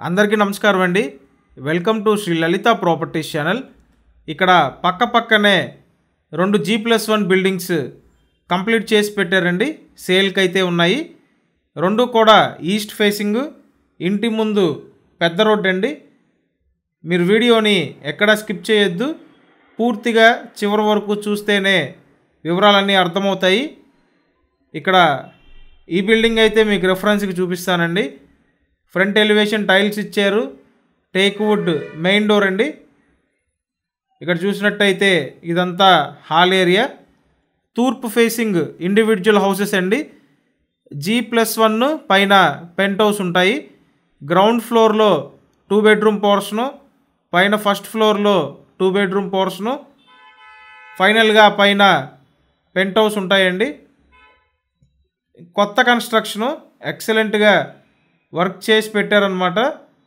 అందరికీ నమస్కారం అండి welcome to Sri Lalitha properties channel ఇక్కడ పక్క పక్కనే రెండు G plus one buildings complete చేసి పెట్టారండి సేల్కి అయితే ఉన్నాయి రెండు కూడా ఈస్ట్ ఫేసింగ్ ఇంటి ముందు పెద్ద రోడ్ అండి మీరు వీడియోని ఎక్కడా స్కిప్ చేయొద్దు పూర్తిగా చివరి వరకు చూస్తేనే వివరాలన్నీ అర్థమవుతాయి ఇక్కడ ఈ బిల్డింగ్ అయితే మీకు రెఫరెన్స్కి చూపిస్తానండి ఫ్రంట్ ఎలివేషన్ టైల్స్ ఇచ్చారు టేక్ వుడ్ మెయిన్ డోర్ అండి ఇక్కడ చూసినట్టయితే ఇదంతా హాల్ ఏరియా తూర్పు ఫేసింగ్ ఇండివిజువల్ హౌసెస్ అండి జీ ప్లస్ వన్ పైన పెంట్ హౌస్ ఉంటాయి గ్రౌండ్ ఫ్లోర్లో టూ బెడ్రూమ్ పోర్షను పైన ఫస్ట్ ఫ్లోర్లో టూ బెడ్రూమ్ పోర్షను ఫైనల్గా పైన పెంట్ హౌస్ ఉంటాయండి కొత్త కన్స్ట్రక్షను ఎక్సలెంట్గా వర్క్ చేసి పెట్టారనమాట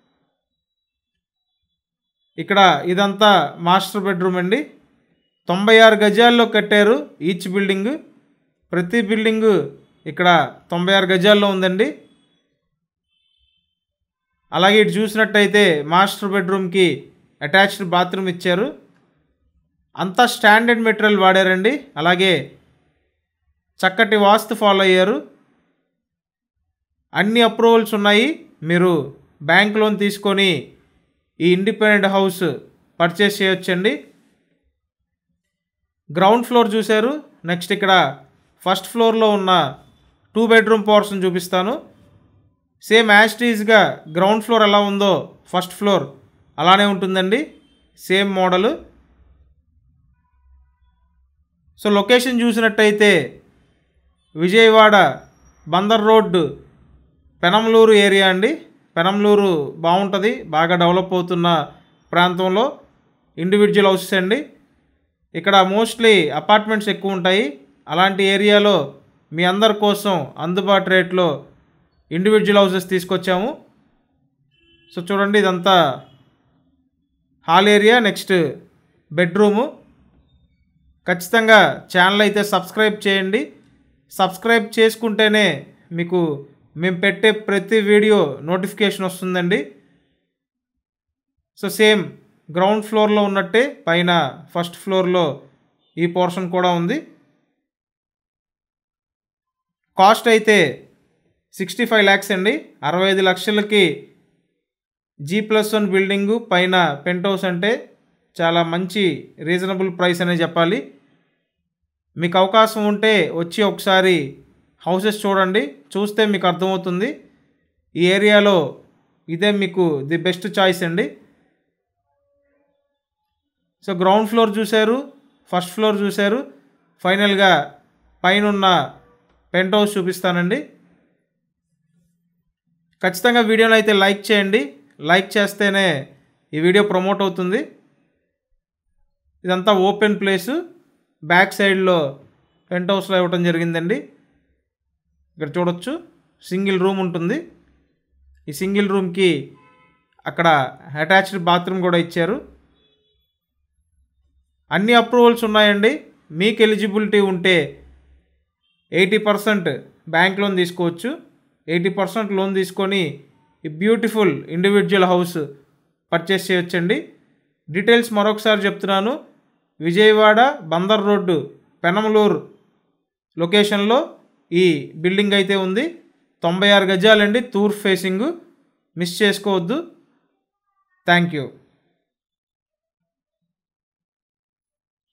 ఇక్కడ ఇదంతా మాస్టర్ బెడ్రూమ్ అండి తొంభై ఆరు గజాల్లో కట్టారు ఈచ్ బిల్డింగ్ ప్రతి బిల్డింగు ఇక్కడ తొంభై ఆరు గజాల్లో ఉందండి అలాగే ఇటు చూసినట్టయితే మాస్టర్ బెడ్రూమ్కి అటాచ్డ్ బాత్రూమ్ ఇచ్చారు అంతా స్టాండర్డ్ మెటీరియల్ వాడారండి అలాగే చక్కటి వాస్తు ఫాలో అయ్యారు అన్ని అప్రూవల్స్ ఉన్నాయి మీరు బ్యాంక్ లోన్ తీసుకొని ఈ ఇండిపెండెంట్ హౌస్ పర్చేస్ చేయొచ్చండి గ్రౌండ్ ఫ్లోర్ చూశారు నెక్స్ట్ ఇక్కడ ఫస్ట్ ఫ్లోర్లో ఉన్న టూ బెడ్రూమ్ పోర్షన్ చూపిస్తాను సేమ్ యాస్టీజ్గా గ్రౌండ్ ఫ్లోర్ ఎలా ఉందో ఫస్ట్ ఫ్లోర్ అలానే ఉంటుందండి సేమ్ మోడల్ సో లొకేషన్ చూసినట్టయితే విజయవాడ బందర్ రోడ్డు పెనంలూరు ఏరియా అండి పెనంలూరు బాగుంటుంది బాగా డెవలప్ అవుతున్న ప్రాంతంలో ఇండివిజువల్ హౌసెస్ అండి ఇక్కడ మోస్ట్లీ అపార్ట్మెంట్స్ ఎక్కువ ఉంటాయి అలాంటి ఏరియాలో మీ అందరి కోసం అందుబాటు రేట్లో ఇండివిజువల్ హౌసెస్ తీసుకొచ్చాము సో చూడండి ఇదంతా హాల్ ఏరియా నెక్స్ట్ బెడ్రూము ఖచ్చితంగా ఛానల్ అయితే సబ్స్క్రైబ్ చేయండి సబ్స్క్రైబ్ చేసుకుంటేనే మీకు మేము పెట్టే ప్రతి వీడియో నోటిఫికేషన్ వస్తుందండి సో సేమ్ గ్రౌండ్ ఫ్లోర్లో ఉన్నట్టే పైన ఫస్ట్ ఫ్లోర్లో ఈ పోర్షన్ కూడా ఉంది కాస్ట్ అయితే సిక్స్టీ ఫైవ్ ల్యాక్స్ అండి అరవై ఐదు లక్షలకి జీ ప్లస్ వన్ బిల్డింగు పైన పెంట్ హౌస్ అంటే చాలా మంచి రీజనబుల్ ప్రైస్ అనే చెప్పాలి మీకు అవకాశం ఉంటే వచ్చి ఒకసారి హౌసెస్ చూడండి చూస్తే మీకు అర్థమవుతుంది ఈ ఏరియాలో ఇదే మీకు ది బెస్ట్ చాయిస్ అండి సో గ్రౌండ్ ఫ్లోర్ చూశారు ఫస్ట్ ఫ్లోర్ చూశారు ఫైనల్గా పైన ఉన్న పెంట్ హౌస్ చూపిస్తానండి ఖచ్చితంగా వీడియోని అయితే లైక్ చేయండి లైక్ చేస్తేనే ఈ వీడియో ప్రమోట్ అవుతుంది ఇదంతా ఓపెన్ ప్లేసు బ్యాక్ సైడ్లో పెంట్ హౌస్లో ఇవ్వటం జరిగిందండి ఇక్కడ చూడొచ్చు సింగిల్ రూమ్ ఉంటుంది ఈ సింగిల్ రూమ్కి అక్కడ అటాచ్డ్ బాత్రూమ్ కూడా ఇచ్చారు అన్ని అప్రూవల్స్ ఉన్నాయండి మీకు ఎలిజిబిలిటీ ఉంటే ఎయిటీ పర్సెంట్ బ్యాంక్ లోన్ తీసుకోవచ్చు ఎయిటీ పర్సెంట్ లోన్ తీసుకొని ఈ బ్యూటిఫుల్ ఇండివిజువల్ హౌస్ పర్చేస్ చేయొచ్చండి డీటెయిల్స్ మరొకసారి చెప్తున్నాను విజయవాడ బందర్ రోడ్డు పెనమలూరు లొకేషన్లో ఈ బిల్డింగ్ అయితే ఉంది తొంభై ఆరు గజాలండి తూర్పు ఫేసింగ్ మిస్ చేసుకోవద్దు థ్యాంక్ యూ